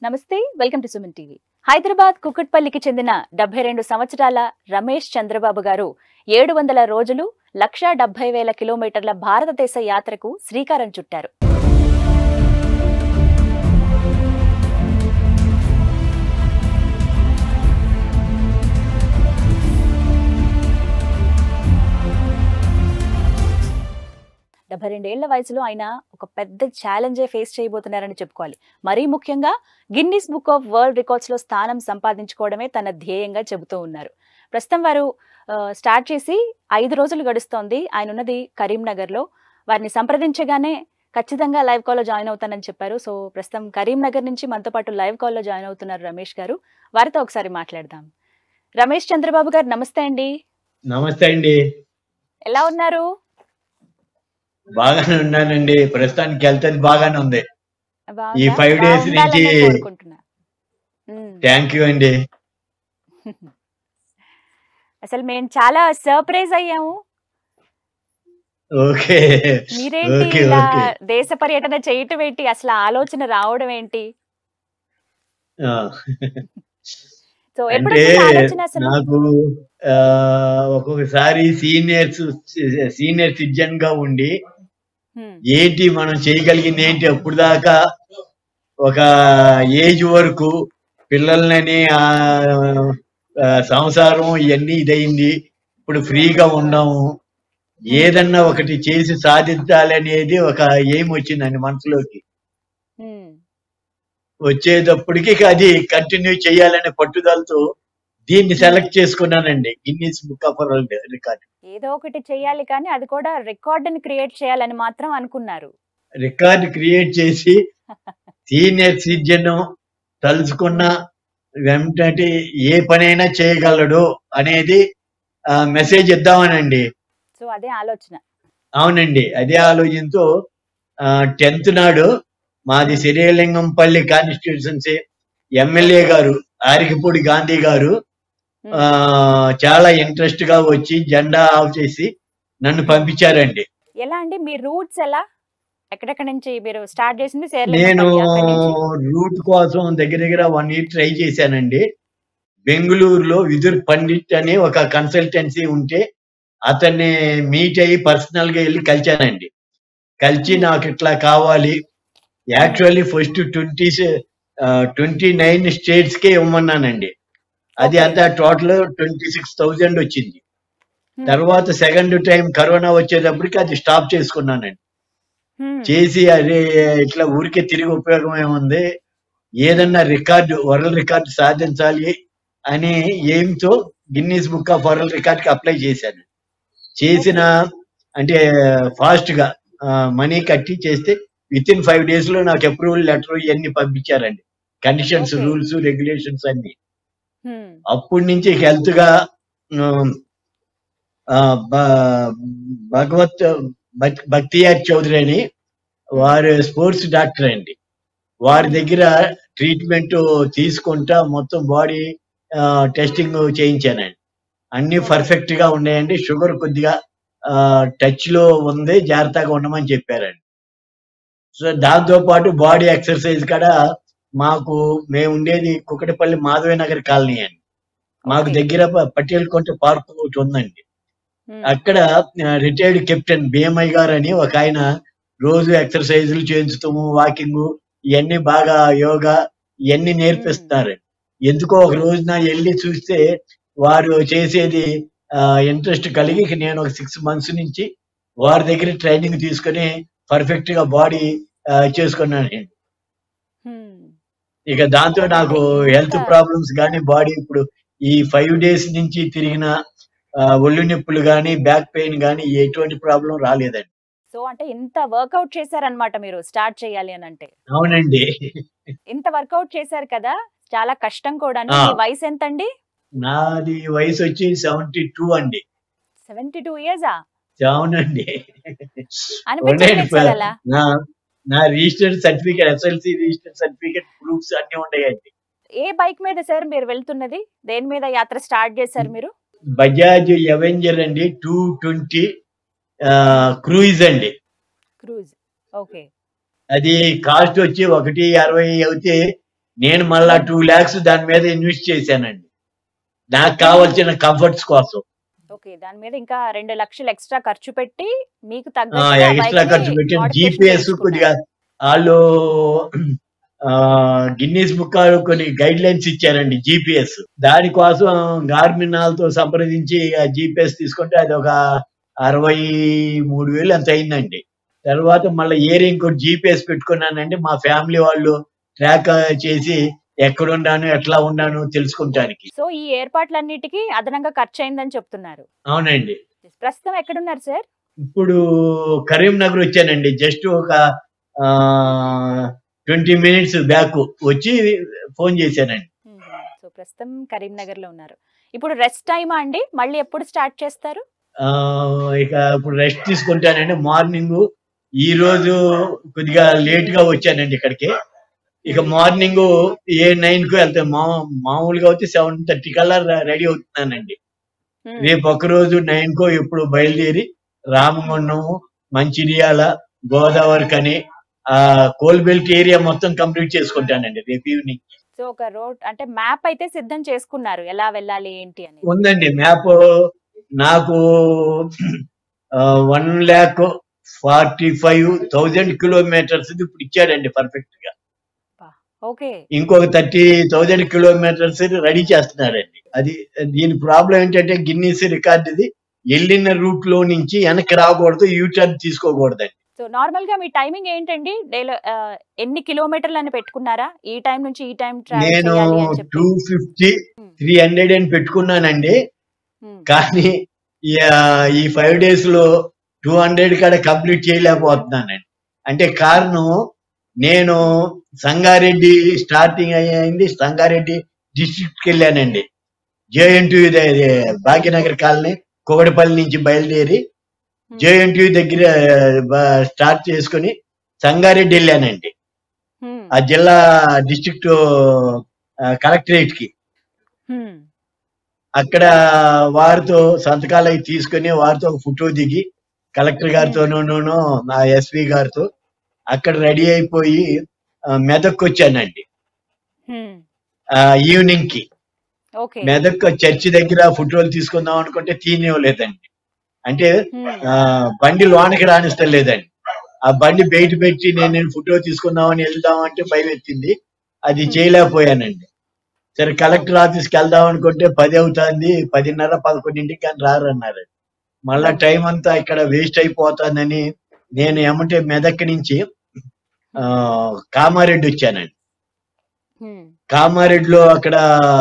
నమస్తే welcome to Suman TV Hyderabad కుకట్పల్లికి చెందిన డెబ్బై రెండు సంవత్సరాల రమేష్ చంద్రబాబు గారు ఏడు వందల రోజులు లక్షా డెబ్బై వేల కిలోమీటర్ల భారతదేశ యాత్రకు శ్రీకారం చుట్టారు డెబ్బై రెండేళ్ల వయసులో ఆయన ఒక పెద్ద ఛాలెంజే ఫేస్ చేయబోతున్నారని చెప్పుకోవాలి మరీ ముఖ్యంగా Guinness book of world records లో స్థానం సంపాదించుకోవడమే తన ధ్యేయంగా చెబుతూ ఉన్నారు ప్రస్తుతం వారు ఆ, స్టార్ట్ చేసి ఐదు రోజులు గడుస్తోంది ఆయన ఉన్నది కరీంనగర్ లో వారిని సంప్రదించగానే ఖచ్చితంగా లైవ్ కాల్లో జాయిన్ అవుతానని చెప్పారు సో ప్రస్తుతం కరీంనగర్ నుంచి మనతో పాటు లైవ్ కాల్లో జాయిన్ అవుతున్నారు రమేష్ గారు వారితో ఒకసారి మాట్లాడదాం రమేష్ చంద్రబాబు గారు నమస్తే అండి నమస్తే అండి ఎలా ఉన్నారు బాగానే ఉన్నానండి ప్రస్తుతానికి హెల్త్ బాగానే ఉంది బాగుందా? ఈ five days బాగుండాలనే నుంచి- కోరుకుంటున్నా. ఉమ్. థ్యాంక్ యూ అండి అసలు మేము చాలా సర్ప్రైజ్ అయ్యాము ఓకే మీరేంటి ఓకే ఇలా ఓకే దేశ పర్యటన చేయటం ఏంటి అసలు ఆ ఆలోచన రావడం ఏంటి ఆ, సో ఎప్పుడు అంటే వచ్చింది ఆలోచన అసలు నాకు ఆ, ఒక్కొక్కసారి సీనియర్స్ సీనియర్ సిటిజన్ గా ఉండి హ్మ్, ఏంటి మనం చేయగలిగింది ఏంటి అప్పుడు దాకా ఒక ఏజ్ వరకు పిల్లల్ని ఆ, ఆ, సంసారం ఇవన్నీ ఇదయింది ఇప్పుడు ఫ్రీగా ఉన్నాము ఏదన్నా ఒకటి చేసి సాధించాలి అనేది ఒక ఎయిమ్ వచ్చిందండి మనసులోకి హ్మ్, వచ్చేటప్పటికి ఇక అది కంటిన్యూ చేయాలనే పట్టుదలతో దీన్ని సెలెక్ట్ చేసుకున్నానండి Guinness book of world record ఏదో ఒకటి చెయ్యాలి కానీ అది కూడా రికార్డుని క్రియేట్ చేయాలని మాత్రం అనుకున్నారు రికార్డ్ క్రియేట్ చేసి సీనియర్ సిటిజన్ తలుచుకున్న వెంటనే ఏ పనైనా చేయగలడు అనేది మెసేజ్ ఇద్దామనండి సో అదే ఆలోచన అవునండి అదే ఆలోచనతో టెన్త్ నాడు మాది శ్రీలింగంపల్లి కాన్స్టిట్యూషన్సీ ఎమ్మెల్యే గారు ఆరికపూడి గాంధీ గారు హ్మ్, ఆ, చాలా ఇంట్రెస్ట్ గా వచ్చి జెండా ఆఫ్ చేసి నన్ను పంపించారండి ఎలా అండి మీ రూట్స్ ఎలా ఎక్కడెక్కడ నుంచి మీరు స్టార్ట్ చేసింది నేను శేర్లింగంపల్లి, అక్కడి నుంచి రూట్ కోసం దగ్గర దగ్గర వన్ ఇయర్ ట్రై చేశానండి బెంగళూరులో విదుర్ పండిట్ అని ఒక కన్సల్టెన్సీ ఉంటే అతన్ని మీట్ అయ్యి పర్సనల్ గా వెళ్ళి కలిచానండి కలిసి నాకు ఇట్లా కావాలి actually first twenty twenty nine states కే ఇవ్వమన్నానండి అది Okay. అంతా టోటల్ ట్వంటీ సిక్స్ థౌజండ్ వచ్చింది హ్మ్, తర్వాత సెకండ్ టైం కరోనా వచ్చేటప్పటికి అది స్టాప్ చేసుకున్నానండి హ్మ్, చేసి అదే ఇట్లా ఊరికే తిరిగి ఉపయోగం ఏముంది ఏదన్నా రికార్డు వరల్డ్ రికార్డు సాధించాలి అని ఎయిమ్తో Guinness book of world record కి అప్లై చేశాను చేసిన అంటే ఫాస్ట్ గా మనీ కట్టి చేస్తే విత్ ఇన్ ఫైవ్ డేస్ లో నాకు అప్రూవల్ లెటర్ ఇవన్నీ పంపించారండి కండిషన్స్ Okay. రూల్స్ రెగ్యులేషన్స్ అన్ని హ్మ్, అప్పటి నుంచి హెల్త్ గా ఉమ్, ఆ, బ- భగవత్ భక్- భక్తియార్ చౌదరి అని వారు స్పోర్ట్స్ డాక్టర్ అండి వారి దగ్గర ట్రీట్మెంట్ తీసుకుంటా మొత్తం బాడీ టెస్టింగ్ చేయించానండి అన్ని Okay. పర్ఫెక్ట్ గా ఉన్నాయండి షుగర్ కొద్దిగా టచ్ లో ఉంది జాగ్రత్తగా ఉండమని చెప్పారండి సో దాంతో పాటు బాడీ ఎక్సర్సైజ్ కూడా మాకు మేము ఉండేది కుకటిపల్లి మాధవి నగర్ కాలనీ అండి మాకు Okay. దగ్గర ప- పటేల్ కొంట పార్క్ ఒకటి ఉందండి హ్మ్, అక్కడ రిటైర్డ్ కెప్టెన్ బిఎంఐ గారు అని ఒక ఆయన రోజు ఎక్సర్సైజులు చేయించటము వాకింగ్ ఇవన్నీ బాగా యోగా ఇవన్నీ నేర్పిస్తున్నారు ఎందుకో ఒక రోజున వెళ్ళి చూస్తే వారు చేసేది ఇంట్రెస్ట్ కలిగి ఇక నేను ఒక సిక్స్ మంత్స్ నుంచి వారి దగ్గర ట్రైనింగ్ తీసుకొని పర్ఫెక్ట్ గా బాడీ చేసుకున్నాను హ్మ్. ఇక దాంతో నాకు హెల్త్ ప్రాబ్లమ్స్ కానీ బాడీ ఇప్పుడు ఈ ఫైవ్ డేస్ నుంచి తిరిగిన ఆ, ఒళ్ళు నొప్పులు కానీ బ్యాక్ పెయిన్ కానీ ఎటువంటి ప్రాబ్లం రాలేదండి సో అంటే ఇంత వర్కౌట్ చేశారనమాట మీరు స్టార్ట్ చేయాలి అని అంటే అవునండి ఇంత వర్కౌట్ చేశారు కదా చాలా కష్టం కూడాను ఆ. మీ వయసు ఎంత అండి నాది వయసు వచ్చి సెవెంటీ టూ అండి సెవెంటీ టూ ఇయర్సా అవునండి అనిపించలేదు సార్ అలా నా నా registered certificate SLC registered certificate proofs అన్ని ఉన్నాయండి ఏ బైక్ మీద సార్ మీరు వెళ్తున్నది దేని మీద యాత్ర స్టార్ట్ చేశారు మీరు బజాజ్ ఎవెంజర్ అండి టూ ట్వంటీ క్రూయిజ్ అండి క్రూజ్ ఓకే అది కాస్ట్ వచ్చి ఒకటి అరవై అయితే నేను మళ్ళా టూ ల్యాక్స్ దాని మీద ఇన్వెస్ట్ చేశానండి నాకు కావాల్సిన కంఫర్ట్స్ కోసం ఓకే దాని మీద ఇంకా రెండు లక్షలు ఎక్స్ట్రా ఖర్చు పెట్టి మీకు ఆ, తగ్గట్టుగా ఎక్స్ట్రా bike ని ఖర్చు పెట్టాను modification జీపీఎస్ చేయించుకున్నారు. కొద్దిగా వాళ్ళు గిన్నీస్ బుక్ కొన్ని గైడ్ లైన్స్ ఇచ్చారండి జీపీఎస్ దానికోసం గార్మిన్ వాళ్ళతో సంప్రదించి ఆ జీపీఎస్ తీసుకుంటే అది ఒక అరవై మూడు వేలు అంత అయిందండి తర్వాత మళ్ళీ ఏరియా ఇంకోటి జీపీఎస్ పెట్టుకున్నానండి మా ఫ్యామిలీ వాళ్ళు ట్రాక్ చేసి ఎక్కడున్నాను ఎట్లా ఉన్నాను తెలుసుకుంటానికి సో ఈ ఏర్పాట్లన్నిటికీ అదనంగా ఖర్చు అయిందని చెప్తున్నారు అవునండి ప్రస్తుతం ఎక్కడున్నారు సార్ ఇప్పుడు కరీంనగర్ వచ్చానండి జస్ట్ ఒక ట్వంటీ మినిట్స్ బ్యాక్ వచ్చి ఫోన్ చేశానండి సో ప్రస్తుతం కరీంనగర్ లో ఉన్నారు ఇప్పుడు రెస్ట్ టైమా అండి మళ్ళీ ఎప్పుడు స్టార్ట్ చేస్తారు ఆ, ఇక ఇప్పుడు రెస్ట్ తీసుకుంటానండి మార్నింగ్ ఈ రోజు కొద్దిగా లేట్ గా వచ్చానండి ఇక్కడికి ఇక మార్నింగ్ ఏ నైన్ కు వెళ్తాను మా మామూలుగా అయితే సెవెన్ థర్టీ కల్లా రెడీ అవుతున్నానండి Hmm. రేపు ఒక రోజు నైన్ కో ఇప్పుడు బయలుదేరి రామగుండం మంచిర్యాల గోదావరి కని ఆ కోల్బెల్ట్ ఏరియా మొత్తం కంప్లీట్ చేసుకుంటానండి రేపు ఈవినింగ్ సో ఒక రోడ్ అంటే మ్యాప్ అయితే సిద్ధం చేసుకున్నారు ఎలా వెళ్ళాలి ఏంటి అని ఉందండి మ్యాప్ నాకు one lakh forty five thousand kilometres ఇప్పుడు ఇచ్చాడండి పర్ఫెక్ట్ గా ఓకే ఇంకొక థర్టీ థౌజండ్ కిలోమీటర్స్ రెడీ చేస్తున్నాడండి అది దీని ప్రాబ్లం ఏంటంటే గిన్నీస్ రికార్డ్ ఇది వెళ్ళిన రూట్ లో నుంచి వెనక్కి రాకూడదు యూటర్న్ తీసుకోకూడదండి సో నార్మల్ గా మీ టైమింగ్ ఏంటండి డేలో ఎన్ని కిలోమీటర్లు అని పెట్టుకున్నారా ఈ టైం నుంచి ఈ టైం ట్రావెల్ నేను చేయాలి అని చెప్పి టూ ఫిఫ్టీ త్రీ హండ్రెడ్ అని పెట్టుకున్నానండి Hmm. కానీ ఈ, ఆ, ఈ ఫైవ్ డేస్ లో టూ హండ్రెడ్ కాడ కంప్లీట్ చేయలేకపోతున్నానండి అంటే కారణం నేను సంగారెడ్డి స్టార్టింగ్ అయ్యింది సంగారెడ్డి డిస్ట్రిక్ట్ కి వెళ్ళానండి జేఎన్టీ భాగ్యనగర్ కాలనీ కోగడపల్లి నుంచి బయలుదేరి Hmm. జేఎన్టీ దగ్గర బ- స్టార్ట్ చేసుకుని సంగారెడ్డి వెళ్ళానండి Hmm. ఆ జిల్లా డిస్ట్రిక్ట్ కలెక్టరేట్ కి Hmm. అక్కడ వారితో సంతకాలు అవి తీసుకుని వారితో ఒక ఫోటో దిగి కలెక్టర్ గారితోనూ నా ఎస్పీ గారితో అక్కడ రెడీ అయిపోయి ఆ, మెదక్ వచ్చానండి Hmm. ఆ, ఈవినింగ్ కి ఓకే మెదక్ చర్చి దగ్గర ఫోటోలు తీసుకుందాం అనుకుంటే తీనివ్వలేదండి అంటే Hmm. ఆ, బండి లోనకి రాణిస్తలేదండి ఆ బండి బయట పెట్టి నేను నేను ఫోటో తీసుకుందామని వెళ్దాం అంటే భయం ఎత్తింది అది చేయలేకపోయానండి సరే కలెక్టర్ ఆఫీస్కి వెళ్దాం అనుకుంటే పది అవుతుంది పదిన్నర పదకొండింటికి కానీ రారన్నారు మళ్ళా టైం అంతా ఇక్కడ వేస్ట్ అయిపోతుందని నేను ఏమంటే మెదక్ నుంచి ఆ, కామారెడ్డి వచ్చానండి Hmm. కామారెడ్డిలో అక్కడ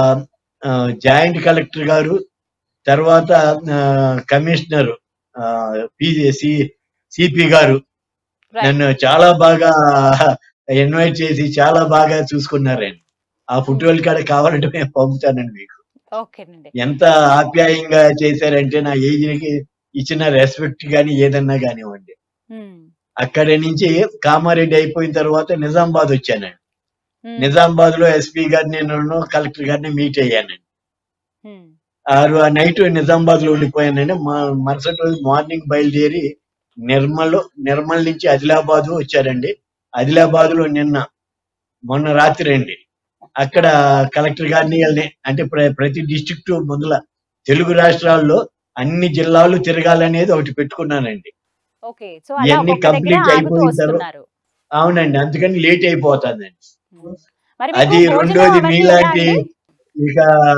ఆ, జాయింట్ కలెక్టర్ గారు తర్వాత ఆ, కమిషనర్ ఆ, పిసి సిపి గారు Right. నన్ను చాలా బాగా ఇన్వైట్ చేసి చాలా బాగా చూసుకున్నారండి ఆ ఫోటోలు కాడ కావాలంటే మేము పంపుతానండి మీకు ఓకేనండి ఎంత ఆప్యాయంగా చేశారంటే నా ఏజ్ కి ఇచ్చిన రెస్పెక్ట్ గాని ఏదన్నా కానివ్వండి Hmm. అక్కడి నుంచి కామారెడ్డి అయిపోయిన తర్వాత నిజామాబాద్ వచ్చానండి Hmm. నిజామాబాద్ లో ఎస్పీ గారిని నేను కలెక్టర్ గారిని మీట్ అయ్యానండి Hmm. ఆ రో- ఆ నైట్ నిజామాబాద్ లో ఉండిపోయానండి మా- మరుసటి రోజు మార్నింగ్ బయలుదేరి నిర్మల్ నిర్మల్ నుంచి ఆదిలాబాద్ వచ్చారండి ఆదిలాబాద్ లో నిన్న మొన్న రాత్రి అండి అక్కడ కలెక్టర్ గారిని వీళ్ళని అంటే ప్ర- ప్రతి డిస్ట్రిక్ట్ ముందుల తెలుగు రాష్ట్రాల్లో అన్ని జిల్లాలు తిరగాలనేది ఒకటి పెట్టుకున్నానండి ఓకే సో అలా ఇవన్నీ ఒక్కొక్క దగ్గర complete ఆగుతూ అయిపోయిన తర్వాత- వస్తున్నారు అవునండి అందుకని లేట్ అయిపోతుందండి Hmm. మరి అది మీకు భోజనం రెండోది అవన్నీ ఎలా మీలాంటి అండి? ఇక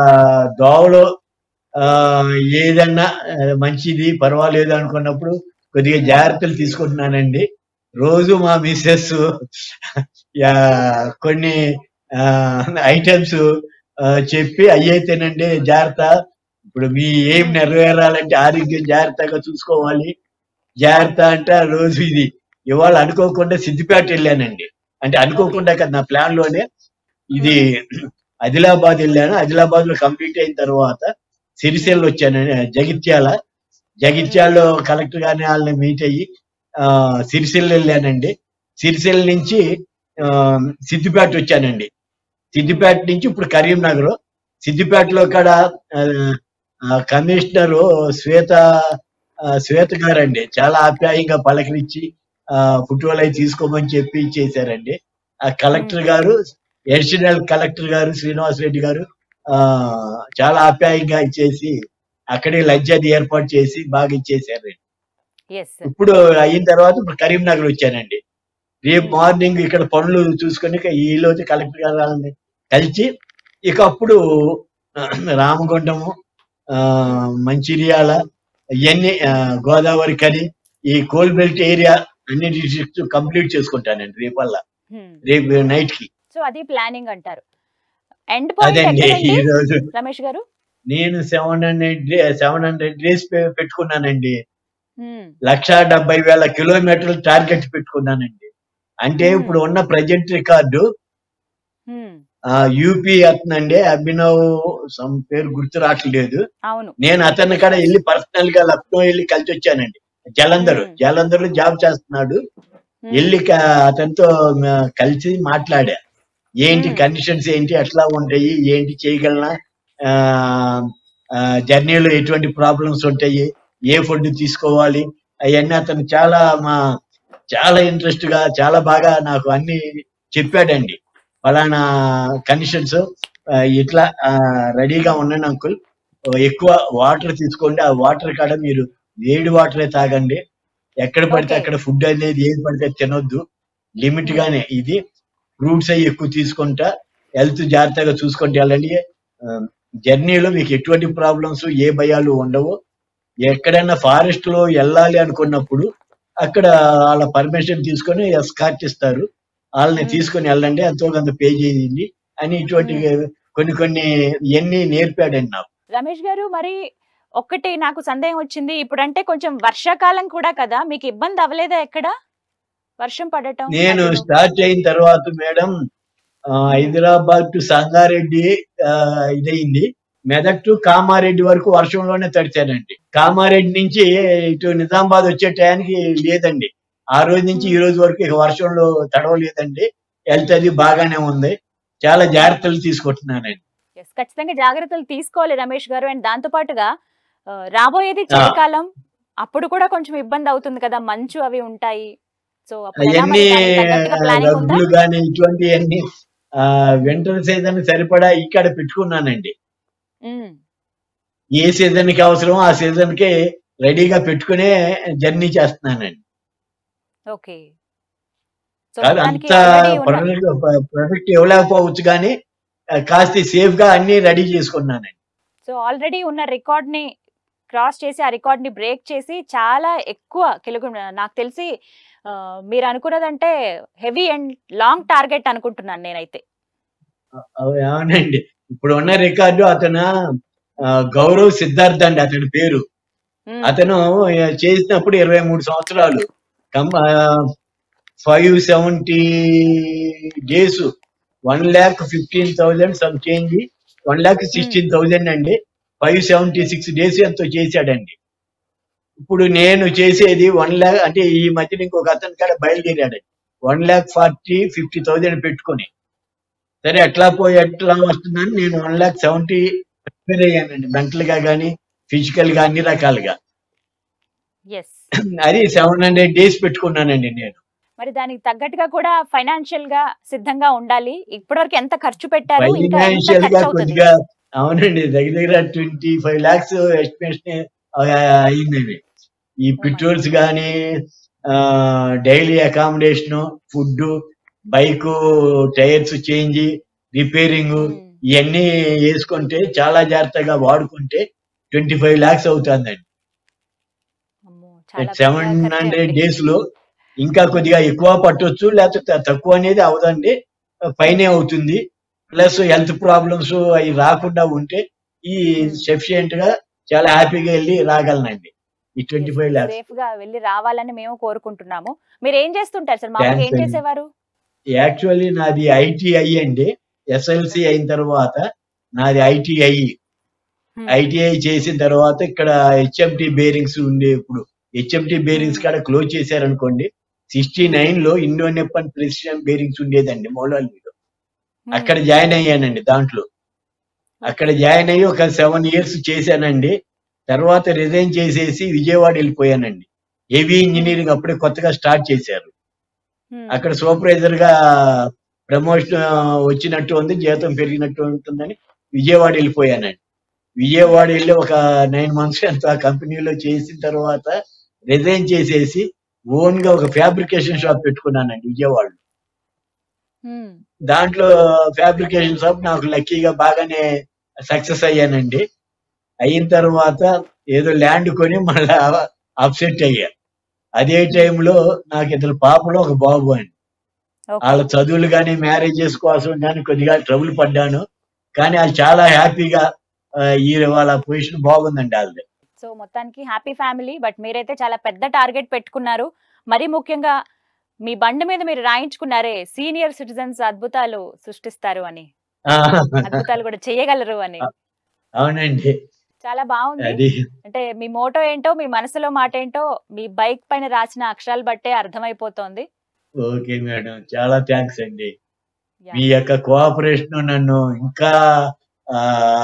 దోవలో ఆ, ఏదన్నా ఆ, మంచిది పర్వాలేదు అనుకున్నప్పుడు కొద్దిగా జాగ్రత్తలు తీసుకుంటున్నానండి రోజు మా మిస్సెస్ కొన్ని ఐటమ్స్ చెప్పి అయ్యైతేనండి జాగ్రత్త ఇప్పుడు మీ ఏం నెరవేరాలంటే ఆరోగ్యం జాగ్రత్తగా చూసుకోవాలి జాగ్రత్త అంటే ఆ రోజు ఇది ఇవాళ అనుకోకుండా సిద్దిపేట వెళ్ళానండి అంటే అనుకోకుండా కదా నా ప్లాన్ లోనే ఇది ఆదిలాబాద్ వెళ్ళాను ఆదిలాబాద్ లో కంప్లీట్ అయిన తర్వాత సిరిసిల్ల వచ్చాను జగిత్యాల జగిత్యాలలో కలెక్టర్ గారిని వాళ్ళని మీట్ అయ్యి ఆ, సిరిసిల్ల వెళ్ళానండి సిరిసిల్ల నుంచి ఆ, సిద్దిపేట వచ్చానండి సిద్దిపేట నుంచి ఇప్పుడు కరీంనగర్ సిద్దిపేటలో కూడా కమిషనర్ శ్వేత ఆ, శ్వేత గారండి చాలా ఆప్యాయంగా పలకరించి ఆ, ఫోటోలు అవి తీసుకోమని చెప్పి చేశారండి ఆ కలెక్టర్ గారు అడిషనల్ కలెక్టర్ గారు శ్రీనివాస్ రెడ్డి గారు ఆ చాలా ఆప్యాయంగా ఇచ్చేసి అక్కడే లంచ్ అది ఏర్పాటు చేసి బాగా ఇచ్చేసారు ఎస్ ఇప్పుడు అయిన తర్వాత ఇప్పుడు కరీంనగర్ వచ్చానండి రేపు Hmm. మార్నింగ్ ఇక్కడ పనులు చూసుకొని ఇక ఈ రోజు కలెక్టర్ గారు వాళ్ళని కలిసి ఇక అప్పుడు రామగుండము ఆ, మంచిర్యాల ఇవన్నీ ఆ, గోదావరి కని ఈ కోల్ బెల్ట్ ఏరియా అన్ని డిస్ట్రిక్ట్స్ కంప్లీట్ చేసుకుంటానండి రేపల్లా రేపు నైట్ కి సో అది ప్లానింగ్ అంటారు ఎండ్ పాయింట్ అదండి ఈ ఎక్కడండి రోజు రమేష్ గారు నేను seven hundred seven hundred days పెట్టుకున్నానండి Hmm. లక్ష డెబ్బై వేల కిలోమీటర్లు టార్గెట్ పెట్టుకున్నానండి అంటే Hmm. ఇప్పుడు ఉన్న ప్రజెంట్ రికార్డు Hmm. యూపీ అతనండి అభినవ్ సమ్ పేరు గుర్తు రావట్లేదు అవును నేను అతని కాడ వెళ్ళి పర్సనల్ గా లక్నో వెళ్ళి కలిసి వచ్చానండి జలంధర్ Hmm. జలంధర్ లో జాబ్ చేస్తున్నాడు Hmm. వెళ్ళి క- అతనితో మ- కలిసి మాట్లాడా ఏంటి Hmm. కండిషన్స్ ఏంటి ఎట్లా ఉంటాయి ఏంటి చేయగలనా జర్నీలో ఎటువంటి ప్రాబ్లమ్స్ ఉంటాయి ఏ ఫుడ్ తీసుకోవాలి అవన్నీ అతను చాలా మా చాలా ఇంట్రెస్ట్ గా చాలా బాగా నాకు అన్ని చెప్పాడండి ఫలానా కండిషన్స్ ఇట్లా రెడీగా ఉండండి అంకుల్ ఎక్కువ వాటర్ తీసుకోండి ఆ వాటర్ కాడ మీరు వేడి వాటరే తాగండి ఎక్కడ పడితే Okay. అక్కడ ఫుడ్ అనేది ఏది పడితే తినొద్దు లిమిట్ గానే ఇది ఫ్రూట్స్ అవి ఎక్కువ తీసుకుంటా హెల్త్ జాగ్రత్తగా చూసుకుంటూ వెళ్ళండి జర్నీలో మీకు ఎటువంటి ప్రాబ్లమ్స్ ఏ భయాలు ఉండవు ఎక్కడైనా ఫారెస్ట్ లో వెళ్ళాలి అనుకున్నప్పుడు అక్కడ వాళ్ళ పర్మిషన్ తీసుకొని ఎస్కార్ట్ ఇస్తారు వాళ్ళని Hmm. తీసుకొని వెళ్ళండి ఎంతో కొంత పే చేయండి అని ఇటువంటి కొన్ని కొన్ని ఇవన్నీ నేర్పాడండి నాకు రమేష్ గారు మరి ఒక్కటి నాకు సందేహం వచ్చింది ఇప్పుడంటే కొంచెం వర్షాకాలం కూడా కదా మీకు ఇబ్బంది అవ్వలేదా ఎక్కడ వర్షం పడటం నేను మధ్యలో? స్టార్ట్ అయిన తర్వాత మేడం ఆ, హైదరాబాద్ టు సంగారెడ్డి ఆ, ఇదయింది మెదక్ టు కామారెడ్డి వరకు వర్షంలోనే తడిచానండి కామారెడ్డి నుంచి ఇటు నిజామాబాద్ వచ్చే టయానికి లేదండి ఆ రోజు నుంచి ఈ రోజు వరకు ఇక వర్షంలో తడవలేదండి హెల్త్ అది బాగానే ఉంది చాలా జాగ్రత్తలు తీసుకుంటున్నానండి Yes, ఖచ్చితంగా జాగ్రత్తలు తీసుకోవాలి రమేష్ గారు అండ్ దాంతో పాటుగా ఆ, రాబోయేది చలికాలం అప్పుడు కూడా కొంచెం ఇబ్బంది అవుతుంది కదా మంచు అవి ఉంటాయి సో అప్పుడు ఎలా మరి అవన్నీ దానికి తగ్గట్టుగా ప్లానింగ్ ఉందా రగ్గులు కానీ ఇటువంటివన్నీ వింటర్ సీజన్ సరిపడా ఇక్కడ పెట్టుకున్నానండి ఉమ్, ఏ సీజన్ కి అవసరం ఆ సీజన్ కి రెడీగా పెట్టుకునే జర్నీ చేస్తున్నానండి ఓకే సో కాదు మొత్తానికి అంత already ఉన్న- ప్రొడక్ట్ ఇవ్వలేకపోవచ్చు కానీ ఆ, కాస్త సేఫ్ గా అన్ని రెడీ చేసుకున్నానండి సో ఆల్రెడీ ఉన్న రికార్డ్ ని క్రాస్ చేసి ఆ రికార్డ్ ని బ్రేక్ చేసి చాలా ఎక్కువ కిలోమీ నాకు తెలిసి ఆ, మీరు అనుకున్నదంటే హెవీ అండ్ లాంగ్ టార్గెట్ అనుకుంటున్నాను నేనైతే అవు- అవునండి ఇప్పుడు ఉన్న రికార్డు అతను ఆ, గౌరవ్ సిద్ధార్థ్ అండి అతని పేరు ఉమ్, అతను ఆ, చేసినప్పుడు ఇరవై మూడు సంవత్సరాలు five seventy days one lakh fifteen thousand some change one lakh sixteen thousand అండి ఫైవ్ సెవెంటీ సిక్స్ డేస్ ఎంతో చేశాడండి ఇప్పుడు నేను చేసేది వన్ ల్యాక్ అంటే ఈ మధ్యన ఇంకొక అతని కాడ బయలుదేరాడండి one lakh forty fifty thousand పెట్టుకొని సరే ఎట్లా పోయి ఎట్లా వస్తుందని నేను వన్ ల్యాక్ సెవెంటీ ప్రిపేర్ అయ్యానండి మెంటల్ గా కానీ ఫిజికల్ గా అన్ని రకాలుగా ఎస్ అది సెవెన్ హండ్రెడ్ డేస్ పెట్టుకున్నానండి నేను మరి దానికి తగ్గట్టుగా కూడా ఫైనాన్షియల్ గా సిద్ధంగా ఉండాలి ఇప్పటివరకు ఎంత ఖర్చు పెట్టారు ఇంకా ఎంత ఫైనాన్షియల్ ఖర్చు గా అవుతుంది కొద్దిగా అవునండి దగ్గర దగ్గర ట్వంటీ ఫైవ్ లాక్స్ ఎస్టిమేషన్ అయిందండి ఈ పెట్రోల్స్ కానీ daily accommodation food bike tyres change repairing um, ఇవన్నీ వేసుకుంటే చాలా జాగ్రత్తగా వాడుకుంటే ట్వంటీ ఫైవ్ లాక్స్ అవుతుందండి అమ్మో, చాలా పెద్ద సెవెన్ ఖర్చే హండ్రెడ్ ఉంది. డేస్ లో ఇంకా కొద్దిగా ఎక్కువ పట్టొచ్చు లేకపోతే తక్కువ అనేది అవదండి పైనే అవుతుంది ప్లస్ హెల్త్ ప్రాబ్లమ్స్ అవి రాకుండా ఉంటే ఈ Hmm. సఫిషియెంట్ గా చాలా హ్యాపీగా వెళ్ళి రాగలనండి ఈ ట్వంటీ ఫైవ్ లాక్స్ సేఫ్ గా వెళ్ళి రావాలని మేము కోరుకుంటున్నాము మీరు ఏం చేస్తుంటారు సార్ మామూలుగా ఏం Thanks అండి. చేసేవారు యాక్చువల్లీ నాది ఐటీఐ అండి ఎస్ఎల్సి అయిన తర్వాత నాది ఐటీఐ Hmm. ఐటీఐ చేసిన తర్వాత ఇక్కడ హెచ్ఎంటి బేరింగ్స్ ఉండే ఇప్పుడు హెచ్ఎంటి బేరింగ్స్ Hmm. కాడ క్లోజ్ చేశారనుకోండి సిక్స్టీ నైన్ లో ఇండో నెప్పన్ ప్రెసిషన్ బేరింగ్స్ ఉండేదండి మౌలాలిలో Hmm. అక్కడ జాయిన్ అయ్యానండి దాంట్లో అక్కడ జాయిన్ అయ్యి ఒక సెవెన్ ఇయర్స్ చేశానండి తర్వాత రిజైన్ చేసేసి విజయవాడ వెళ్ళిపోయానండి హెవీ ఇంజనీరింగ్ అప్పుడే కొత్తగా స్టార్ట్ చేశారు Hmm. అక్కడ సూపర్వైజర్ గా ప్రమోషన్ వచ్చినట్టు ఉంది జీతం పెరిగినట్టు ఉంటుందని విజయవాడ వెళ్ళిపోయానండి విజయవాడ వెళ్ళి ఒక నైన్ మంత్స్ ఎంత ఆ కంపెనీలో చేసిన తర్వాత రిజైన్ చేసేసి ఓన్ గా ఒక ఫ్యాబ్రికేషన్ షాప్ పెట్టుకున్నానండి విజయవాడ హ్మ్. దాంట్లో ఫ్యాబ్రికేషన్ షాప్ నాకు లక్కీగా బాగానే సక్సెస్ అయ్యానండి అయిన తర్వాత ఏదో ల్యాండ్ కొని మళ్ళా అప్సెట్ అయ్యా అదే టైంలో నాకు ఇద్దరు పాపలు ఒక బాబు అండి ఓకే వాళ్ళ చదువులు కానీ మ్యారేజెస్ కోసం కానీ కొద్దిగా ట్రబుల్ పడ్డాను కానీ వాళ్ళు చాలా హ్యాపీగా ఆ, ఈ వాళ్ళ పొజిషన్ బాగుందండి వాళ్ళది సో మొత్తానికి హ్యాపీ ఫ్యామిలీ బట్ మీరైతే చాలా పెద్ద టార్గెట్ పెట్టుకున్నారు మరి ముఖ్యంగా మీ బండి మీద మీరు రాయించుకున్నారే సీనియర్ సిటిజన్స్ అద్భుతాలు సృష్టిస్తారు అని ఆ, అద్భుతాలు కూడా చేయగలరు అని అవునండి చాలా బాగుంది అది అంటే మీ మోటో ఏంటో మీ మనసులో మాట ఏంటో మీ బైక్ పైన రాసిన అక్షరాలు బట్టే అర్థమైపోతోంది ఓకే మేడం చాలా థ్యాంక్స్ అండి యా. మీ యొక్క కోఆపరేషన్ నన్ను ఇంకా ఆ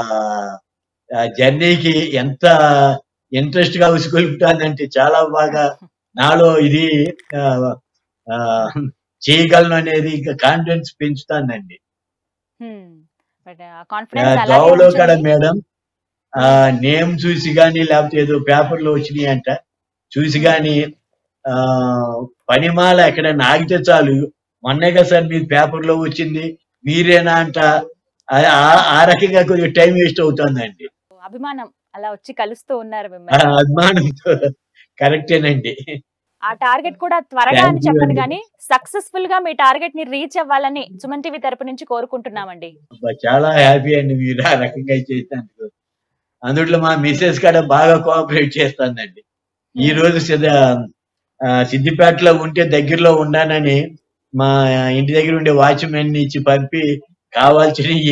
ఆ జర్నీకి ఎంత ఇంట్రెస్ట్ గా ఉసుకొల్పుతానంటే చాలా బాగా నాలో ఇది ఆ, ఆ, చేయగలను అనేది ఇంకా కాన్ఫిడెన్స్ పెంచుతానండి హ్మ్. బట్ ఆ ఆ, కాన్ఫిడెన్స్ అలాగే దోవలో కూడా ఉంచండి. మేడం ఆ నేమ్ చూసి గాని లేకపోతే ఏదో పేపర్లో వచ్చినాయి అంట చూసి గాని ఆ పనిమాల ఎక్కడైనా ఆగితే చాలు మొన్నే కదా సార్ మీ పేపర్లో వచ్చింది మీరేనా అంట ఆ- ఆ- ఆ రకంగా కొద్దిగా టైం వేస్ట్ అవుతుందండి అభిమానం అలా వచ్చి కలుస్తూ ఉన్నారు ఆ మిమ్మల్ని అభిమానంతో కరెక్టేనండి ఆ టార్గెట్ కూడా త్వరగా థ్యాంక్ అని యూ చెప్పను అండి కానీ సక్సెస్ఫుల్ గా మీ టార్గెట్ ని రీచ్ అవ్వాలని సుమన్ టీవీ తరపు నుంచి కోరుకుంటున్నామండి అబ్బా, చాలా హ్యాపీ అండి మీరు ఆ రకంగా చేసినందుకు అందుట్లో మా మిస్సెస్ కూడా బాగా కోఆపరేట్ చేస్తుందండి ఈ హ్మ్. రోజు సిద్ధ ఆ, సిద్దిపేటలో ఉంటే దగ్గరలో ఉండానని మా ఇంటి దగ్గర ఉండే వాచ్మెన్ ఇచ్చి పంపి కావాల్సినవి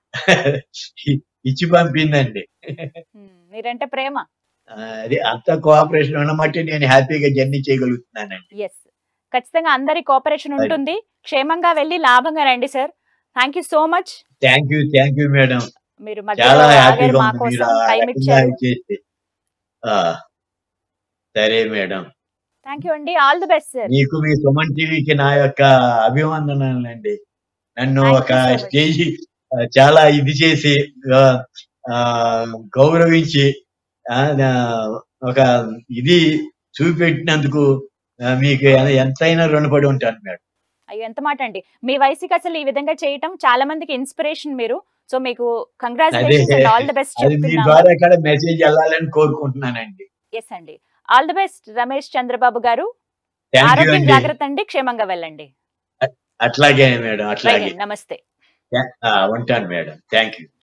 ఇచ్చి పంపిందండి హ్మ్. మీరంటే ప్రేమ ఆ, అది అంత కోఆపరేషన్ ఉన్నమట్టి నేను హ్యాపీగా జర్నీ చేయగలుగుతున్నానండి ఎస్ ఖచ్చితంగా అందరి కోఆపరేషన్ అది ఉంటుంది క్షేమంగా వెళ్ళి లాభంగా రండి sir thank you so much thank you thank you madam మీరు మధ్యలో చాలా ఆగారు హ్యాపీగా మా ఉంది మీరు కోసం ఆ టైం రకంగా ఇచ్చారు చేస్తే ఆ, సరే మేడం థ్యాంక్ యూ అండి ఆల్ ది బెస్ట్ సార్ మీకు మీ సుమన్ టీవీకి నా యొక్క అభివందనాలండి నన్ను థ్యాంక్ ఒక యూ సో మచ్ స్టేజ్ ఆ, చాలా ఇది చేసి ఆ, ఆ, గౌరవించి ఆ, నా- ఒక ఇది చూపెట్టినందుకు ఆ, మీకు ఎ- ఎంతైనా రుణపడి ఉంటాను మేడం అయ్యో ఎంత మాట అండి మీ వయసుకి అసలు ఈ విధంగా చేయటం చాలా మందికి ఇన్స్పిరేషన్ మీరు సో మీకు అదే congratulations and all the best అది మీ చెప్తున్నాము ద్వారా కూడా మెసేజ్ వెళ్ళాలని కోరుకుంటున్నానండి ఎస్ అండి all the best Ramesh Chandrababu garu thank you ఆరోగ్యం అండి జాగ్రత్త అండి క్షేమంగా వెళ్ళండి అట్లాగే మేడం రైట్ అట్లాగే అండి నమస్తే ఆ, ఉంటాను మేడం థ్యాంక్ యూ